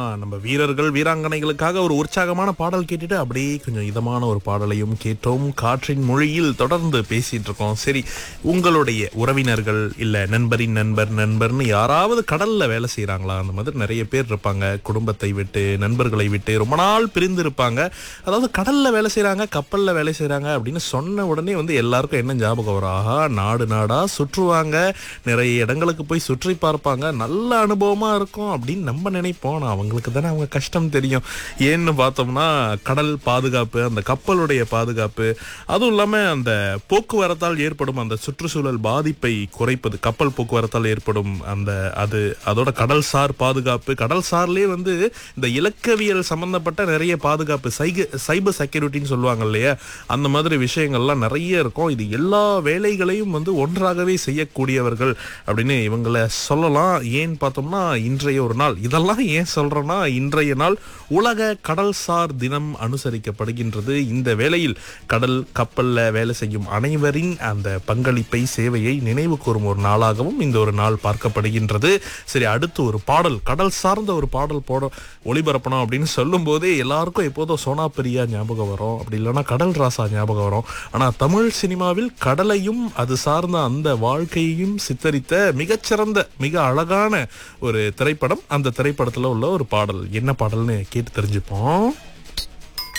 நம்ம வீரர்கள் வீராங்கனைகளுக்காக ஒரு உற்சாகமான பாடல் கேட்டுட்டு அப்படியே கொஞ்சம் இதமான ஒரு பாடலையும் கேட்டோம் காற்றின் மொழியில் தொடர்ந்து பேசிட்டு இருக்கோம் சரி உங்களுடைய உறவினர்கள் இல்ல நண்பரின் நண்பர் நண்பர்னு யாராவது கடல்ல வேலை செய்றாங்களா அந்த மாதிரி நிறைய பேர் இருப்பாங்க குடும்பத்தை விட்டு நண்பர்களை விட்டு ரொம்ப நாள் பிரிந்து இருப்பாங்க அதாவது கடல்ல வேலை செய்றாங்க கப்பல்ல வேலை செய்றாங்க அப்படின்னு சொன்ன உடனே வந்து எல்லாருக்கும் என்ன ஞாபகம் வரும் ஆஹா நாடு நாடா சுற்றுவாங்க நிறைய இடங்களுக்கு போய் சுற்றி பார்ப்பாங்க நல்ல அனுபவமா இருக்கும் அப்படின்னு நம்ம நினைப்போம் ஆனா அவங்களுக்கு தானே அவங்க கஷ்டம் தெரியும் ஏன்னு பார்த்தோம்னா கடல் பாதுகாப்பு அந்த கப்பலுடைய பாதுகாப்பு அதுவும் இல்லாம அந்த போக்குவரத்தால் ஏற்படும் அந்த சுற்றுச்சூழல் பாதிப்பை குறைப்பது கப்பல் போக்குவரத்தால் ஏற்படும் அந்த அது அதோட கடல்சார் பாதுகாப்பு கடல் சார்லயே வந்து இந்த இலக்கவியல் சம்பந்தப்பட்ட நிறைய பாதுகாப்பு சைக சைபர் செக்யூரிட்டின்னு சொல்லுவாங்க இல்லையா அந்த மாதிரி விஷயங்கள்லாம் நிறைய இருக்கும் இது எல்லா வேலைகளையும் வந்து ஒன்றாகவே செய்யக்கூடியவர்கள் அப்படின்னு இவங்களை சொல்லலாம் ஏன் பார்த்தோம்னா இன்றைய ஒரு நாள் இதெல்லாம் ஏன் சொல்றேன்னா இன்றைய நாள் உலக கடல்சார் தினம் அனுசரிக்கப்படுகின்றது இந்த வேளையில் கடல் கப்பல்ல வேலை செய்யும் அனைவரின் அந்த பங்களிப்பை சேவையை நினைவு கூறும் ஒரு நாளாகவும் இந்த ஒரு நாள் பார்க்கப்படுகின்றது சரி அடுத்து ஒரு பாடல் கடல் சார்ந்த ஒரு பாடல் போட ஒளிபரப்பணும் அப்படின்னு சொல்லும் போதே எல்லாருக்கும் எப்போதும் சோனா பிரியா ஞாபகம் வரும் அப்படி இல்லைன்னா கடல் ராசா ஞாபகம் வரும் ஆனா தமிழ் சினிமாவில் கடலையும் அது சார்ந்த அந்த வாழ்க்கையையும் சித்தரித்த மிகச்சிறந்த மிக அழகான ஒரு திரைப்படம் அந்த திரைப்படத்துல உள்ள ஒரு பாடல் என்ன பாடல்னு கேட்டு தெரிஞ்சுப்போம்